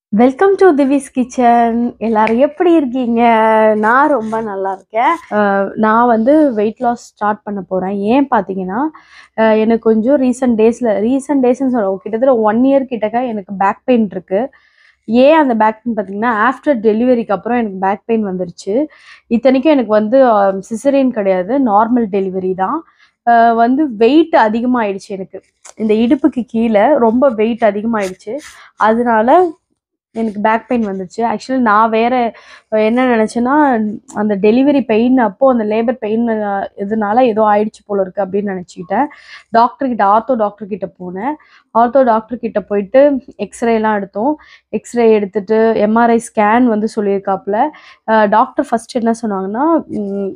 welcome to திவிஸ் kitchen எல்லாரும் எப்படி இருக்கீங்க நான் ரொம்ப நல்லா இருக்கேன் அஹ் நான் வந்து வெயிட் லாஸ் ஸ்டார்ட் பண்ண போகிறேன் ஏன் பார்த்தீங்கன்னா அஹ் எனக்கு கொஞ்சம் ரீசெண்ட் டேஸில் ரீசெண்ட் டேஸ்ன்னு சொல்ல கிட்டத்தட்ட ஒன் இயர் கிட்டக்க எனக்கு பேக் பெயின் இருக்கு ஏன் அந்த பேக் பெயின் பார்த்தீங்கன்னா ஆஃப்டர் டெலிவரிக்கு அப்புறம் எனக்கு பேக் பெயின் வந்துருச்சு இத்தனைக்கும் எனக்கு வந்து சிசரியன் கிடையாது நார்மல் டெலிவரி தான் அஹ் வந்து வெயிட் அதிகமாயிடுச்சு எனக்கு இந்த இடுப்புக்கு கீழே ரொம்ப வெயிட் அதிகமாயிடுச்சு அதனால எனக்கு பேக் பெயின் வந்துச்சு ஆக்சுவலி நான் வேற என்ன நினச்சேன்னா அந்த டெலிவரி பெயின் அப்போ அந்த லேபர் பெயின் இதனால ஏதோ ஆயிடுச்சு போல இருக்கு அப்படின்னு நினச்சிக்கிட்டேன் டாக்டர் கிட்ட ஆர்த்தோ டாக்டர் கிட்ட போனேன் ஆர்த்தோ டாக்டர் கிட்ட போயிட்டு எக்ஸ்ரேலாம் எடுத்தோம் எக்ஸ்ரே எடுத்துட்டு எம்ஆர்ஐ ஸ்கேன் வந்து சொல்லியிருக்காப்புல டாக்டர் ஃபர்ஸ்ட் என்ன சொன்னாங்கன்னா உம்,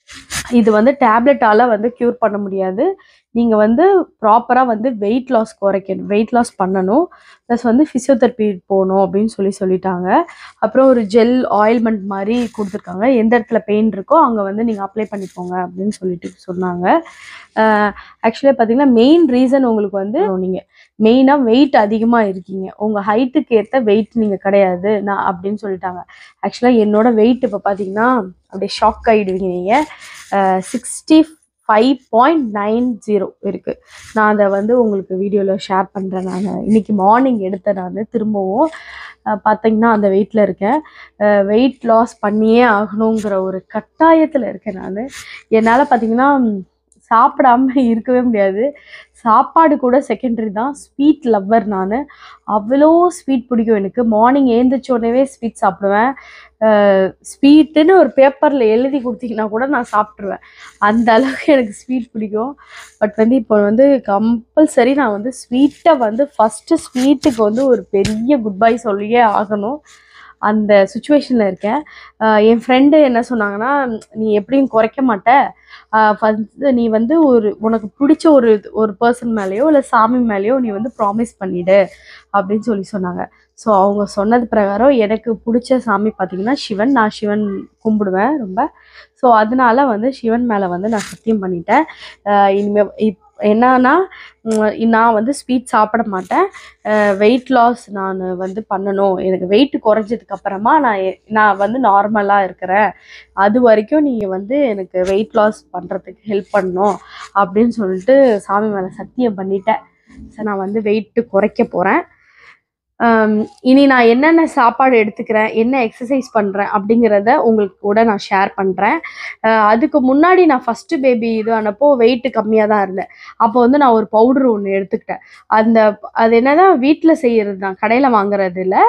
இது வந்து டேப்லெட்டால வந்து க்யூர் பண்ண முடியாது நீங்க வந்து ப்ராப்பரா வந்து வெயிட் லாஸ் குறைக்கணும் வெயிட் லாஸ் பண்ணணும் ப்ளஸ் வந்து ஃபிசியோதெரப்பி போகணும் அப்படின்னு சொல்லி சொல்லிட்டாங்க அப்புறம் ஒரு ஜெல் ஆயில்மெண்ட் மாதிரி கொடுத்துருக்காங்க எந்த இடத்துல பெயின் இருக்கோ அங்கே வந்து நீங்கள் அப்ளை பண்ணிக்கோங்க அப்படின்னு சொல்லிட்டு சொன்னாங்க ஆக்சுவலாக பார்த்தீங்கன்னா மெயின் ரீசன் உங்களுக்கு வந்து நீங்கள் மெயினாக வெயிட் அதிகமாக இருக்கீங்க உங்கள் ஹைட்டுக்கு ஏற்ற வெயிட் நீங்கள் கிடையாது நான் அப்படின்னு சொல்லிட்டாங்க ஆக்சுவலாக என்னோட வெயிட் இப்போ பார்த்தீங்கன்னா அப்படியே ஷாக் ஆகிடுவீங்க நீங்கள் sixty five point nine zero இருக்குது நான் அதை வந்து உங்களுக்கு வீடியோவில் ஷேர் பண்ணுறேன் நான் இன்னைக்கு மார்னிங் எடுத்தேன் நான் திரும்பவும் அஹ் பார்த்தீங்கன்னா அந்த வெயிட்டில் இருக்கேன் வெயிட் லாஸ் பண்ணியே ஆகணுங்கிற ஒரு கட்டாயத்தில் இருக்கேன் நான் என்னால் பார்த்தீங்கன்னா சாப்பிடாம இருக்கவே முடியாது சாப்பாடு கூட செகண்டரி தான் ஸ்வீட் லவ்வர் நான் அவ்வளோ ஸ்வீட் பிடிக்கும் எனக்கு மார்னிங் ஏந்திரிச்ச உடனே ஸ்வீட் சாப்பிடுவேன் ஸ்வீட்டுன்னு ஒரு பேப்பரில் எழுதி கொடுத்தீங்கன்னா கூட நான் சாப்பிட்ருவேன் அந்த அளவுக்கு எனக்கு ஸ்வீட் பிடிக்கும் பட் வந்து இப்போ வந்து கம்பல்சரி நான் வந்து ஸ்வீட்டை வந்து ஃபஸ்ட்டு ஸ்வீட்டுக்கு வந்து ஒரு பெரிய குட் பை சொல்லியே ஆகணும் அந்த சுச்சுவேஷனில் இருக்கேன் ஆஹ் என் ஃப்ரெண்டு என்ன சொன்னாங்கன்னா நீ எப்படியும் குறைக்க மாட்ட ஃபஸ்ட்டு நீ வந்து ஒரு உனக்கு பிடிச்ச ஒரு ஒரு பர்சன் மேலேயோ இல்லை சாமி மேலேயோ நீ வந்து ப்ராமிஸ் பண்ணிடு அப்படின்னு சொல்லி சொன்னாங்க ஸோ அவங்க சொன்னது பிரகாரம் எனக்கு பிடிச்ச சாமி பார்த்தீங்கன்னா சிவன் நான் சிவன் கும்பிடுவேன் ரொம்ப ஸோ அதனால வந்து சிவன் மேலே வந்து நான் சத்தியம் பண்ணிட்டேன் ஆஹ் இனிமே இப் என்னன்னா உம், நான் வந்து ஸ்வீட் சாப்பிட மாட்டேன் வெயிட் லாஸ் நான் வந்து பண்ணணும் எனக்கு வெயிட் குறைஞ்சதுக்கு அப்புறமா நான் எ- நான் வந்து நார்மலாக இருக்கிறேன் அது வரைக்கும் நீங்கள் வந்து எனக்கு வெயிட் லாஸ் பண்ணுறதுக்கு ஹெல்ப் பண்ணணும் அப்படின்னு சொல்லிட்டு சாமி மேலே சத்தியம் பண்ணிட்டேன் ஸோ நான் வந்து வெயிட்டு குறைக்க போகிறேன் இனி நான் என்னென்ன சாப்பாடு எடுத்துக்கிறேன் என்ன எக்ஸசைஸ் பண்ணுறேன் அப்படிங்கிறத உங்களுக்கு கூட நான் ஷேர் பண்ணுறேன் அதுக்கு முன்னாடி நான் ஃபஸ்ட்டு பேபி இது ஆனப்போ வெயிட்டு கம்மியாக தான் இருந்தேன் அப்போ வந்து நான் ஒரு பவுடர் ஒன்று எடுத்துக்கிட்டேன் அந்த அது என்னதான் வீட்டில் செய்கிறது தான் கடையில் வாங்குறது இல்லை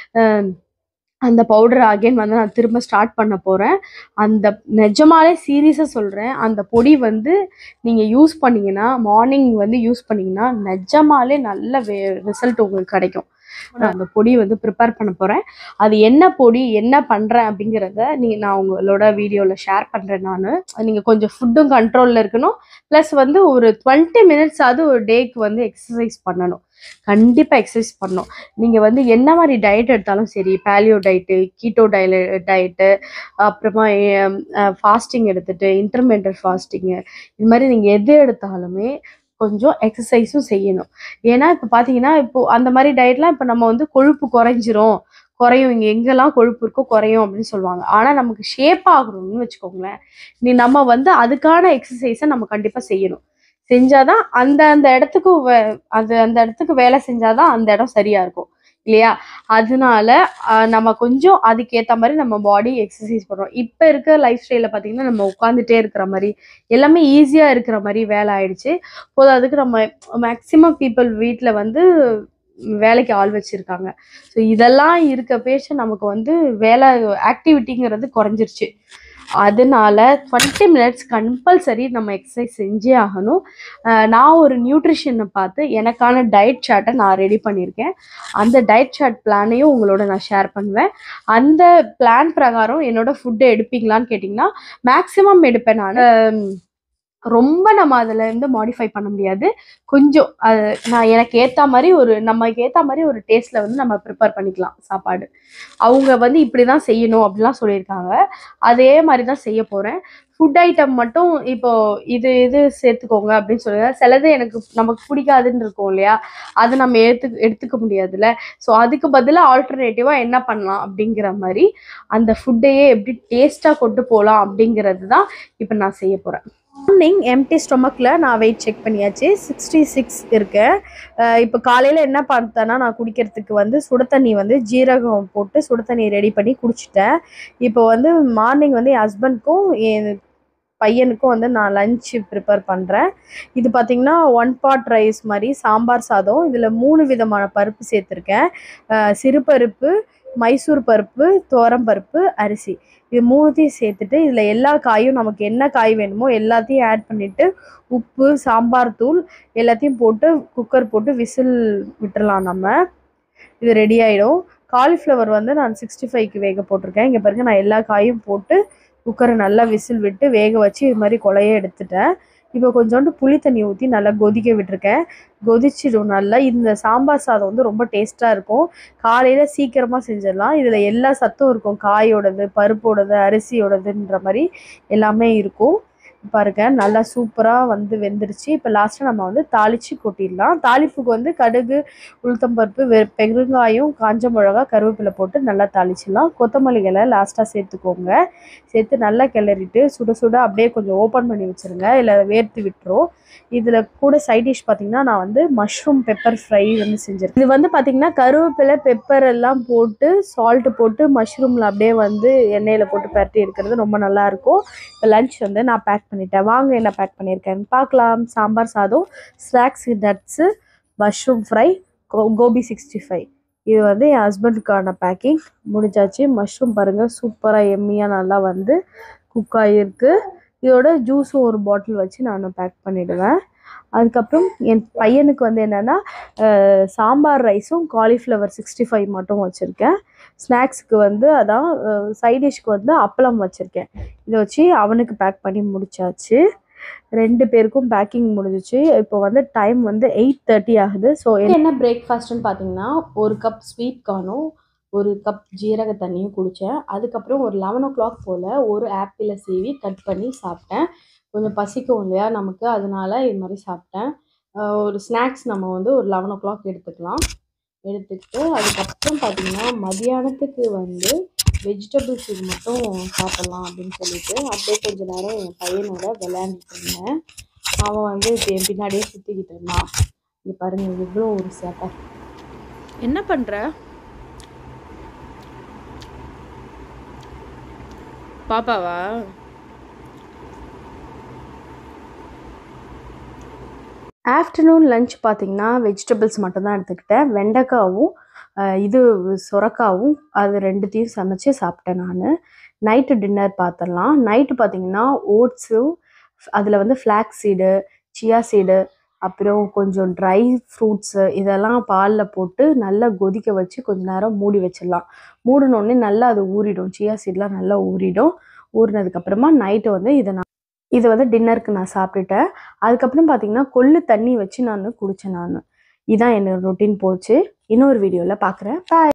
அந்த பவுடர் அகைன் வந்து நான் திரும்ப ஸ்டார்ட் பண்ண போகிறேன் அந்த நிஜமாலே சீரியஸாக சொல்கிறேன் அந்த பொடி வந்து நீங்கள் யூஸ் பண்ணீங்கன்னா மார்னிங் வந்து யூஸ் பண்ணீங்கன்னா நிஜமாலே நல்ல ரிசல்ட் உங்களுக்கு கிடைக்கும் நான் அந்த பொடி வந்து ப்ரிப்பேர் பண்ண போகிறேன் அது என்ன பொடி என்ன பண்ணுறேன் அப்படிங்கிறத நீ நான் உங்களோட வீடியோவில் ஷேர் பண்ணுறேன் நான் நீங்கள் கொஞ்சம் ஃபுட்டும் கண்ட்ரோலில் இருக்கணும் ப்ளஸ் வந்து ஒரு டுவெண்ட்டி மினிட்ஸ் ஆவது ஒரு டேக்கு வந்து எக்ஸசைஸ் பண்ணணும் கண்டிப்பாக எக்ஸசைஸ் பண்ணணும் நீங்கள் வந்து என்ன மாதிரி டயட் எடுத்தாலும் சரி பேலியோ டயட்டு கீட்டோ டயல டயட்டு அப்புறமா ஃபாஸ்டிங் எடுத்துட்டு இன்டர்மீடியட் ஃபாஸ்டிங்கு இது மாதிரி நீங்கள் எது எடுத்தாலுமே கொஞ்சம் எக்ஸசைஸும் செய்யணும் ஏன்னா இப்போ பார்த்தீங்கன்னா இப்போ அந்த மாதிரி டயட்லாம் இப்போ நம்ம வந்து கொழுப்பு குறைஞ்சிரும் குறையும் இங்கே எங்கெல்லாம் கொழுப்பு இருக்கோ குறையும் அப்படின்னு சொல்லுவாங்க ஆனால் நமக்கு ஷேப் ஆகணும்னு வச்சுக்கோங்களேன் நீ நம்ம வந்து அதுக்கான எக்ஸசைஸை நம்ம கண்டிப்பாக செய்யணும் செஞ்சாதான் அந்த அந்த இடத்துக்கு வே- அது அந்த இடத்துக்கு வேலை செஞ்சாதான் அந்த இடம் சரியா இருக்கும் இல்லையா அதனால ஆஹ், நம்ம கொஞ்சம் அதுக்கேற்ற மாதிரி நம்ம பாடி எக்ஸசைஸ் பண்ணுறோம் இப்போ இருக்க லைஃப் ஸ்டைலில் பார்த்தீங்கன்னா நம்ம உட்காந்துட்டே இருக்கிற மாதிரி எல்லாமே ஈஸியாக இருக்கிற மாதிரி வேலை ஆயிடுச்சு போது அதுக்கு நம்ம மேக்ஸிமம் பீப்புள் வீட்டில் வந்து வேலைக்கு ஆள் வச்சிருக்காங்க ஸோ இதெல்லாம் இருக்க பேச நமக்கு வந்து வேலை ஆக்டிவிட்டிங்கிறது குறைஞ்சிருச்சு அதனால டுவெண்ட்டி மினிட்ஸ் கம்பல்சரி நம்ம எக்ஸசைஸ் செஞ்சே ஆகணும் அஹ் நான் ஒரு நியூட்ரிஷனை பார்த்து எனக்கான டயட் சார்ட்டை நான் ரெடி பண்ணியிருக்கேன் அந்த டயட் சார்ட் பிளானையும் உங்களோட நான் ஷேர் பண்ணுவேன் அந்த பிளான் பிரகாரம் என்னோட ஃபுட்டை எடுப்பீங்களான்னு கேட்டிங்கன்னா மேக்ஸிமம் எடுப்பேன் நான் ரொம்ப நம்ம அதில் இருந்து மாடிஃபை பண்ண முடியாது கொஞ்சம் அது நான் எனக்கு ஏற்ற மாதிரி ஒரு நமக்கு ஏற்ற மாதிரி ஒரு டேஸ்ட்டில் வந்து நம்ம ப்ரிப்பேர் பண்ணிக்கலாம் சாப்பாடு அவங்க வந்து இப்படி தான் செய்யணும் அப்படிலாம் சொல்லியிருக்காங்க அதே மாதிரி தான் செய்ய போகிறேன் ஃபுட் ஐட்டம் மட்டும் இப்போ இது இது சேர்த்துக்கோங்க அப்படின்னு சொல்லுங்க சிலது எனக்கு நமக்கு பிடிக்காதுன்னு இருக்கும் இல்லையா அது நம்ம எடுத்து எடுத்துக்க முடியாதுல்ல ஸோ அதுக்கு பதிலாக ஆல்டர்னேட்டிவாக என்ன பண்ணலாம் அப்படிங்கிற மாதிரி அந்த ஃபுட்டையே எப்படி டேஸ்ட்டாக கொண்டு போகலாம் அப்படிங்கிறது தான் இப்போ நான் செய்ய போகிறேன் மார்னிங் எம்டி ஸ்டொமக்கில் நான் வெயிட் செக் பண்ணியாச்சு சிக்ஸ்டி சிக்ஸ் இருக்கேன் அஹ் இப்போ காலையில் என்ன பார்த்தேன்னா நான் குடிக்கிறதுக்கு வந்து சுட தண்ணி வந்து ஜீரகம் போட்டு சுட தண்ணி ரெடி பண்ணி குடிச்சிட்டேன் இப்போ வந்து மார்னிங் வந்து என் ஹஸ்பண்ட்க்கும் என் பையனுக்கும் வந்து நான் லஞ்ச் ப்ரிப்பேர் பண்ணுறேன் இது பார்த்திங்கன்னா ஒன் பாட் ரைஸ் மாதிரி சாம்பார் சாதம் இதில் மூணு விதமான பருப்பு சேர்த்துருக்கேன் அஹ் சிறுபருப்பு மைசூர் பருப்பு பருப்பு அரிசி இது மூணுத்தையும் சேர்த்துட்டு இதில் எல்லா காயும் நமக்கு என்ன காய் வேணுமோ எல்லாத்தையும் ஆட் பண்ணிவிட்டு உப்பு சாம்பார் தூள் எல்லாத்தையும் போட்டு குக்கர் போட்டு விசில் விட்டுறலாம் நம்ம இது ரெடி ஆகிடும் காலிஃப்ளவர் வந்து நான் சிக்ஸ்டி ஃபைவ்க்கு வேக போட்டிருக்கேன் இங்கே பாருங்க நான் எல்லா காயும் போட்டு குக்கரை நல்லா விசில் விட்டு வேக வச்சு இது மாதிரி கொலைய எடுத்துட்டேன் இப்போ கொஞ்சோண்டு புளி தண்ணி ஊற்றி நல்லா கொதிக்க விட்டுருக்கேன் கொதிச்சிடும் நல்லா இந்த சாம்பார் சாதம் வந்து ரொம்ப டேஸ்ட்டாக இருக்கும் காலையில் சீக்கிரமாக செஞ்சிடலாம் இதில் எல்லா சத்தும் இருக்கும் காயோடது பருப்போடது அரிசியோடதுன்ற மாதிரி எல்லாமே இருக்கும் பாருங்க நல்லா சூப்பராக வந்து வெந்துருச்சு இப்போ லாஸ்ட்டாக நம்ம வந்து தாளித்து கொட்டிடலாம் தாளிப்புக்கு வந்து கடுகு உளுத்தம்பருப்பு வெ பெருங்காயம் காஞ்ச மிளகா கருவேப்பிலை போட்டு நல்லா தாளிச்சிடலாம் கொத்தமல்லி இலை லாஸ்ட்டாக சேர்த்துக்கோங்க சேர்த்து நல்லா கிளறிட்டு சுட சுட அப்படியே கொஞ்சம் ஓப்பன் பண்ணி வச்சுருங்க இல்லை வேர்த்து விட்டுரும் இதில் கூட சைட் டிஷ் பார்த்தீங்கன்னா நான் வந்து மஷ்ரூம் பெப்பர் ஃப்ரை வந்து செஞ்சுருக்கேன் இது வந்து பார்த்தீங்கன்னா கருவேப்பிலை பெப்பர் எல்லாம் போட்டு சால்ட்டு போட்டு மஷ்ரூமில் அப்படியே வந்து எண்ணெயில் போட்டு பரட்டி எடுக்கிறது ரொம்ப நல்லா இருக்கும் இப்போ லஞ்ச் வந்து நான் பேக் பண்ணிட்டேன் வாங்க என்ன பேக் பண்ணியிருக்கேன்னு பார்க்கலாம் சாம்பார் சாதம் snacks nuts mushroom fry gobi sixty five இது வந்து என் ஹஸ்பண்டுக்கான பேக்கிங் முடிஞ்சாச்சு மஷ்ரூம் பாருங்கள் சூப்பராக எம்மியாக நல்லா வந்து குக் ஆகிருக்கு இதோட ஜூஸும் ஒரு பாட்டில் வச்சு நான் பேக் பண்ணிடுவேன் அதுக்கப்புறம் என் பையனுக்கு வந்து என்னென்னா சாம்பார் ரைஸும் காலிஃப்ளவர் சிக்ஸ்டி ஃபைவ் மட்டும் வச்சுருக்கேன் ஸ்நாக்ஸுக்கு வந்து அதான் சைட் டிஷ்க்கு வந்து அப்பளம் வச்சுருக்கேன் இதை வச்சு அவனுக்கு பேக் பண்ணி முடிச்சாச்சு ரெண்டு பேருக்கும் பேக்கிங் முடிஞ்சிச்சு இப்போ வந்து டைம் வந்து எயிட் தேர்ட்டி ஆகுது ஸோ என்ன பிரேக்ஃபாஸ்ட்னு பார்த்தீங்கன்னா ஒரு கப் ஸ்வீட் கார்னும் ஒரு கப் ஜீரக தண்ணியும் குடித்தேன் அதுக்கப்புறம் ஒரு லெவன் ஓ கிளாக் போல் ஒரு ஆப்பிளை சீவி கட் பண்ணி சாப்பிட்டேன் கொஞ்சம் பசிக்கும் இல்லையா நமக்கு அதனால இது மாதிரி சாப்பிட்டேன் அஹ் ஒரு ஸ்நாக்ஸ் நம்ம வந்து ஒரு லெவன் ஓ கிளாக் எடுத்துக்கலாம் எடுத்துக்கிட்டு அதுக்கப்புறம் பார்த்தீங்கன்னா மதியானத்துக்கு வந்து வெஜிடபிள்ஸ் இது மட்டும் சாப்பிட்லாம் அப்படின்னு சொல்லிட்டு அப்படியே கொஞ்ச நேரம் என் பையனோட விளையாண்டுட்டு இருந்தேன் அவன் வந்து இப்போ என் பின்னாடியே சுற்றிக்கிட்டு இருந்தான் இங்கே பாருங்க இவ்வளோ ஒரு சேட்டை என்ன பண்ணுற பாப்பாவா ஆஃப்டர்நூன் லஞ்ச் பார்த்தீங்கன்னா வெஜிடபிள்ஸ் மட்டும்தான் எடுத்துக்கிட்டேன் வெண்டைக்காவும் அஹ், இது சொரக்காவும் அது ரெண்டுத்தையும் சமைச்சு சாப்பிட்டேன் நான் நைட்டு டின்னர் பார்த்துடலாம் நைட்டு பார்த்தீங்கன்னா ஓட்ஸும் அதில் வந்து ஃப்ளாக்ஸ் சீடு சியா சீடு அப்புறம் கொஞ்சம் ட்ரை ஃப்ரூட்ஸு இதெல்லாம் பாலில் போட்டு நல்லா கொதிக்க வச்சு கொஞ்ச நேரம் மூடி வச்சிடலாம் மூடினோடனே நல்லா அது ஊறிடும் சியா சீட்லாம் நல்லா ஊறிடும் ஊறினதுக்கப்புறமா நைட்டு வந்து இதை நான் இது வந்து டின்னருக்கு நான் சாப்பிட்டுட்டேன் அதுக்கப்புறம் பார்த்தீங்கன்னா கொள்ளு தண்ணி வச்சு நான் குடித்தேன் நான் இதான் என்னோட ரொட்டீன் போச்சு இன்னொரு வீடியோவில் பார்க்குறேன் பாய்